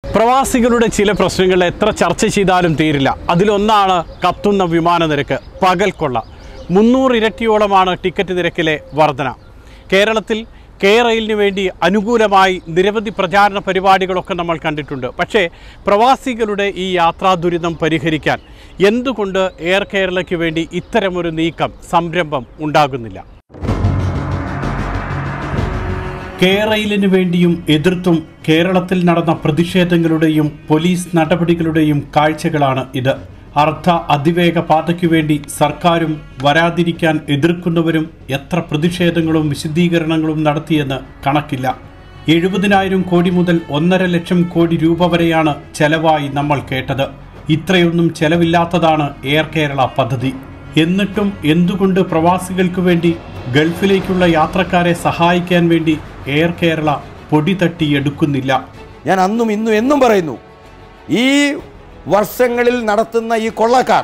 പ്രവാസികളുടെ ചില പ്രശ്നങ്ങൾ എത്ര ചർച്ച ചെയ്താലും തീരില്ല അതിലൊന്നാണ് കത്തുന്ന വിമാന നിരക്ക് പകൽക്കൊള്ള മുന്നൂറ് ഇരട്ടിയോളമാണ് ടിക്കറ്റ് നിരക്കിലെ വർധന കേരളത്തിൽ കെ റെയിലിന് വേണ്ടി അനുകൂലമായി നിരവധി പ്രചാരണ പരിപാടികളൊക്കെ നമ്മൾ കണ്ടിട്ടുണ്ട് പക്ഷേ പ്രവാസികളുടെ ഈ യാത്രാ ദുരിതം പരിഹരിക്കാൻ എന്തുകൊണ്ട് എയർ കേരളയ്ക്ക് വേണ്ടി ഇത്തരമൊരു നീക്കം സംരംഭം ഉണ്ടാകുന്നില്ല കേരളിന് വേണ്ടിയും എതിർത്തും കേരളത്തിൽ നടന്ന പ്രതിഷേധങ്ങളുടെയും പോലീസ് നടപടികളുടെയും കാഴ്ചകളാണ് ഇത് അർദ്ധ അതിവേഗ പാതയ്ക്കു വേണ്ടി സർക്കാരും വരാതിരിക്കാൻ എതിർക്കുന്നവരും എത്ര പ്രതിഷേധങ്ങളും വിശദീകരണങ്ങളും നടത്തിയെന്ന് കണക്കില്ല എഴുപതിനായിരം കോടി മുതൽ ഒന്നര ലക്ഷം കോടി രൂപ വരെയാണ് ചെലവായി നമ്മൾ കേട്ടത് ഇത്രയൊന്നും ചെലവില്ലാത്തതാണ് എയർ കേരള പദ്ധതി എന്നിട്ടും എന്തുകൊണ്ട് പ്രവാസികൾക്ക് വേണ്ടി ഗൾഫിലേക്കുള്ള യാത്രക്കാരെ സഹായിക്കാൻ വേണ്ടി എയർ കേരള പൊടി തട്ടിയെടുക്കുന്നില്ല ഞാൻ അന്നും ഇന്നും എന്നും പറയുന്നു ഈ വർഷങ്ങളിൽ നടത്തുന്ന ഈ കൊള്ളക്കാർ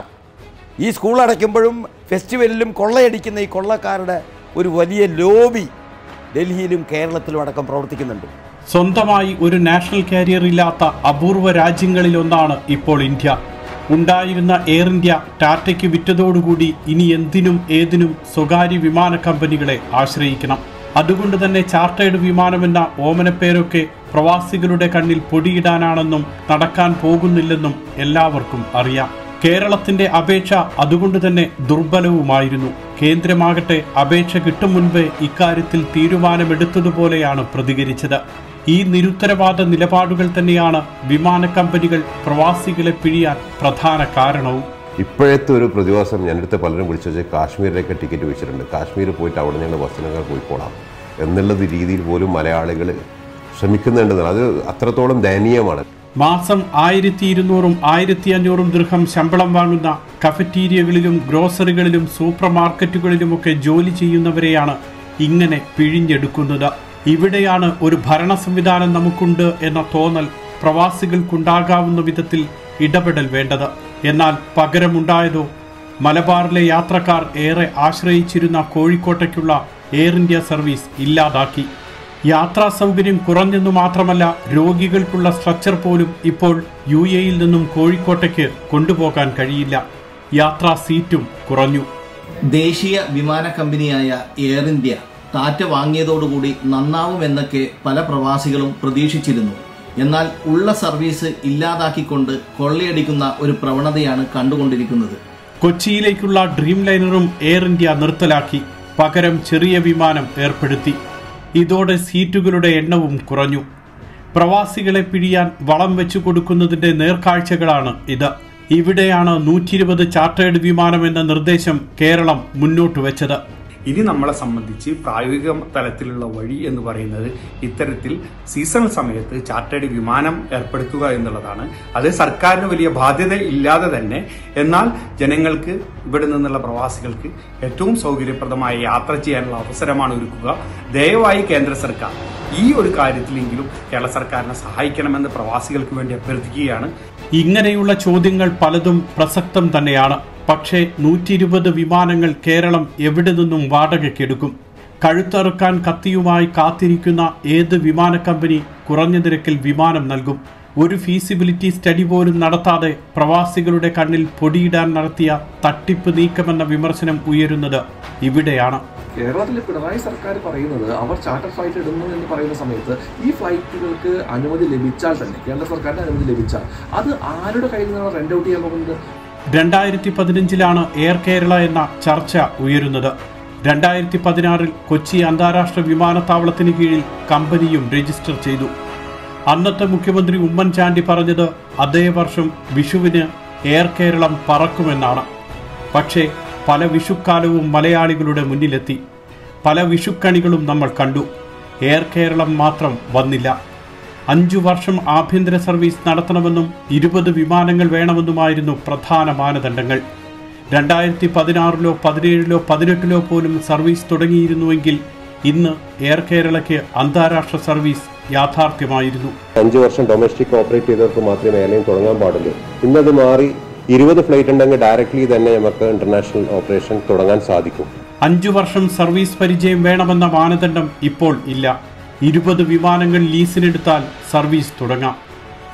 ഈ സ്കൂൾ അടയ്ക്കുമ്പോഴും ഫെസ്റ്റിവലിലും കൊള്ളയടിക്കുന്ന ഈ കൊള്ളക്കാരുടെ ഒരു വലിയ ലോബി ഡൽഹിയിലും കേരളത്തിലും അടക്കം പ്രവർത്തിക്കുന്നുണ്ട് സ്വന്തമായി ഒരു നാഷണൽ കാരിയർ ഇല്ലാത്ത അപൂർവ രാജ്യങ്ങളിലൊന്നാണ് ഇപ്പോൾ ഇന്ത്യ ഉണ്ടായിരുന്ന എയർ ഇന്ത്യ ടാറ്റയ്ക്ക് വിറ്റതോടുകൂടി ഇനി എന്തിനും ഏതിനും സ്വകാര്യ വിമാന കമ്പനികളെ ആശ്രയിക്കണം അതുകൊണ്ട് തന്നെ ചാർട്ടേഡ് വിമാനമെന്ന ഓമനപ്പേരൊക്കെ പ്രവാസികളുടെ കണ്ണിൽ പൊടിയിടാനാണെന്നും നടക്കാൻ പോകുന്നില്ലെന്നും എല്ലാവർക്കും അറിയാം കേരളത്തിന്റെ അപേക്ഷ അതുകൊണ്ട് തന്നെ ദുർബലവുമായിരുന്നു കേന്ദ്രമാകട്ടെ അപേക്ഷ കിട്ടും മുൻപേ ഇക്കാര്യത്തിൽ തീരുമാനമെടുത്തതുപോലെയാണ് പ്രതികരിച്ചത് ഈ നിരുത്തരവാദ നിലപാടുകൾ തന്നെയാണ് വിമാന കമ്പനികൾ പ്രവാസികളെ പിഴിയാൻ പ്രധാന കാരണവും ഇപ്പോഴത്തെ ഒരു പ്രതിഭാസം ഞാനെടുത്ത് പലരും വിളിച്ചു വെച്ചാൽ കാശ്മീരിലേക്ക് ടിക്കറ്റ് വെച്ചിട്ടുണ്ട് കാശ്മീർ പോയിട്ട് അവിടെ ഞങ്ങൾ വസ്ത്രങ്ങൾ പോയിക്കോളാം എന്നുള്ളത് രീതിയിൽ പോലും മലയാളികൾ ശ്രമിക്കുന്നുണ്ടെന്നാണ് അത് അത്രത്തോളം ദയനീയമാണ് മാസം ആയിരത്തി ഇരുന്നൂറും ആയിരത്തി അഞ്ഞൂറും ദൃഹം ശമ്പളം വാങ്ങുന്ന കഫറ്റീരിയകളിലും ഗ്രോസറികളിലും സൂപ്പർ മാർക്കറ്റുകളിലുമൊക്കെ ജോലി ചെയ്യുന്നവരെയാണ് ഇങ്ങനെ പിഴിഞ്ഞെടുക്കുന്നത് ഇവിടെയാണ് ഒരു ഭരണ സംവിധാനം നമുക്കുണ്ട് എന്ന തോന്നൽ പ്രവാസികൾക്കുണ്ടാകാവുന്ന വിധത്തിൽ ഇടപെടൽ വേണ്ടത് എന്നാൽ പകരമുണ്ടായതോ മലബാറിലെ യാത്രക്കാർ ഏറെ ആശ്രയിച്ചിരുന്ന കോഴിക്കോട്ടേക്കുള്ള എയർ ഇന്ത്യ സർവീസ് ഇല്ലാതാക്കി യാത്രാ സൗകര്യം കുറഞ്ഞെന്നു മാത്രമല്ല രോഗികൾക്കുള്ള സ്ട്രക്ചർ പോലും ഇപ്പോൾ യു എയിൽ നിന്നും കോഴിക്കോട്ടേക്ക് കൊണ്ടുപോകാൻ കഴിയില്ല യാത്രാ സീറ്റും കുറഞ്ഞു ദേശീയ വിമാന കമ്പനിയായ എയർ ഇന്ത്യ ടാറ്റ വാങ്ങിയതോടുകൂടി നന്നാവുമെന്നൊക്കെ പല പ്രവാസികളും പ്രതീക്ഷിച്ചിരുന്നു എന്നാൽ ഉള്ള സർവീസ് ഇല്ലാതാക്കിക്കൊണ്ട് കൊള്ളയടിക്കുന്ന ഒരു പ്രവണതയാണ് കണ്ടുകൊണ്ടിരിക്കുന്നത് കൊച്ചിയിലേക്കുള്ള ഡ്രീം ലൈനറും എയർ ഇന്ത്യ നിർത്തലാക്കി പകരം ചെറിയ വിമാനം ഏർപ്പെടുത്തി ഇതോടെ സീറ്റുകളുടെ എണ്ണവും കുറഞ്ഞു പ്രവാസികളെ പിഴിയാൻ വളം വെച്ചു കൊടുക്കുന്നതിന്റെ നേർക്കാഴ്ചകളാണ് ഇത് ഇവിടെയാണ് നൂറ്റി ഇരുപത് ചാർട്ടേഡ് വിമാനം എന്ന നിർദ്ദേശം കേരളം മുന്നോട്ട് വെച്ചത് ഇനി നമ്മളെ സംബന്ധിച്ച് പ്രായോഗിക തലത്തിലുള്ള വഴി എന്ന് പറയുന്നത് ഇത്തരത്തിൽ സീസണൽ സമയത്ത് ചാർട്ടേഡ് വിമാനം ഏർപ്പെടുത്തുക എന്നുള്ളതാണ് അത് സർക്കാരിന് വലിയ ബാധ്യത ഇല്ലാതെ തന്നെ എന്നാൽ ജനങ്ങൾക്ക് ഇവിടെ നിന്നുള്ള പ്രവാസികൾക്ക് ഏറ്റവും സൗകര്യപ്രദമായ യാത്ര ചെയ്യാനുള്ള അവസരമാണ് ഒരുക്കുക ദയവായി കേന്ദ്ര സർക്കാർ ഈ ഒരു കാര്യത്തിലെങ്കിലും കേരള സർക്കാരിനെ സഹായിക്കണമെന്ന് പ്രവാസികൾക്ക് വേണ്ടി അഭ്യർത്ഥിക്കുകയാണ് ഇങ്ങനെയുള്ള ചോദ്യങ്ങൾ പലതും പ്രസക്തം തന്നെയാണ് പക്ഷേ നൂറ്റി ഇരുപത് വിമാനങ്ങൾ കേരളം എവിടെ നിന്നും വാടകയ്ക്കെടുക്കും കഴുത്തറുക്കാൻ കത്തിയുമായി കാത്തിരിക്കുന്ന ഏത് വിമാന കമ്പനി കുറഞ്ഞ നിരക്കിൽ വിമാനം നൽകും ഒരു ഫീസിബിലിറ്റി സ്റ്റഡി പോലും നടത്താതെ പ്രവാസികളുടെ കണ്ണിൽ പൊടിയിടാൻ നടത്തിയ തട്ടിപ്പ് നീക്കമെന്ന വിമർശനം ഉയരുന്നത് ഇവിടെയാണ് കേരളത്തിലെ പിണറായി സർക്കാർ പറയുന്നത് അവർ ചാർട്ടർ ഫ്ലൈറ്റ് ഇടുന്നു എന്ന് പറയുന്ന സമയത്ത് ഈ ഫ്ലൈറ്റുകൾക്ക് അനുമതി ലഭിച്ചാൽ തന്നെ കേന്ദ്ര സർക്കാരിന് അനുമതി ലഭിച്ചാൽ അത് ആരുടെ കയ്യിൽ നിന്നാണ് റെന്റ് ഔട്ട് ചെയ്യാൻ പോകുന്നത് രണ്ടായിരത്തി പതിനഞ്ചിലാണ് എയർ കേരള എന്ന ചർച്ച ഉയരുന്നത് രണ്ടായിരത്തി പതിനാറിൽ കൊച്ചി അന്താരാഷ്ട്ര വിമാനത്താവളത്തിന് കീഴിൽ കമ്പനിയും രജിസ്റ്റർ ചെയ്തു അന്നത്തെ മുഖ്യമന്ത്രി ഉമ്മൻചാണ്ടി പറഞ്ഞത് അതേ വർഷം വിഷുവിന് എയർ കേരളം പറക്കുമെന്നാണ് പക്ഷേ പല വിഷുക്കാലവും മലയാളികളുടെ മുന്നിലെത്തി പല വിഷുക്കണികളും നമ്മൾ കണ്ടു എയർ കേരളം മാത്രം വന്നില്ല അഞ്ചു വർഷം ആഭ്യന്തര സർവീസ് നടത്തണമെന്നും ഇരുപത് വിമാനങ്ങൾ വേണമെന്നുമായിരുന്നു പ്രധാന മാനദണ്ഡങ്ങൾ രണ്ടായിരത്തി പതിനാറിലോ പതിനേഴിലോ പതിനെട്ടിലോ പോലും സർവീസ് തുടങ്ങിയിരുന്നുവെങ്കിൽ ഇന്ന് എയർ കേരളയ്ക്ക് അന്താരാഷ്ട്ര സർവീസ് യാഥാർത്ഥ്യമായിരുന്നു അഞ്ച് വർഷം ഡൊമസ്റ്റിക് ഓപ്പറേറ്റ് ചെയ്തവർക്ക് മാത്രമേ എയർലൈൻ തുടങ്ങാൻ പാടുള്ളൂ ഇന്നത് മാറി ഇരുപത് ഫ്ലൈറ്റ് ഉണ്ടെങ്കിൽ ഡയറക്റ്റ്ലി തന്നെ നമുക്ക് ഇന്റർനാഷണൽ ഓപ്പറേഷൻ തുടങ്ങാൻ സാധിക്കും അഞ്ചു വർഷം സർവീസ് പരിചയം വേണമെന്ന മാനദണ്ഡം ഇപ്പോൾ ഇല്ല ഇരുപത് വിമാനങ്ങൾ ലീസിനെടുത്താൽ സർവീസ് തുടങ്ങാം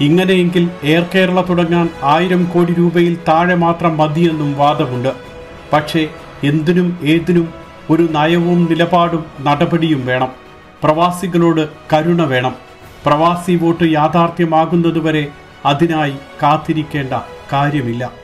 ഇങ്ങനെയെങ്കിൽ എയർ കേരള തുടങ്ങാൻ ആയിരം കോടി രൂപയിൽ താഴെ മാത്രം മതിയെന്നും വാദമുണ്ട് പക്ഷേ എന്തിനും ഏതിനും ഒരു നയവും നിലപാടും നടപടിയും വേണം പ്രവാസികളോട് കരുണ വേണം പ്രവാസി വോട്ട് യാഥാർത്ഥ്യമാകുന്നതുവരെ അതിനായി കാത്തിരിക്കേണ്ട കാര്യമില്ല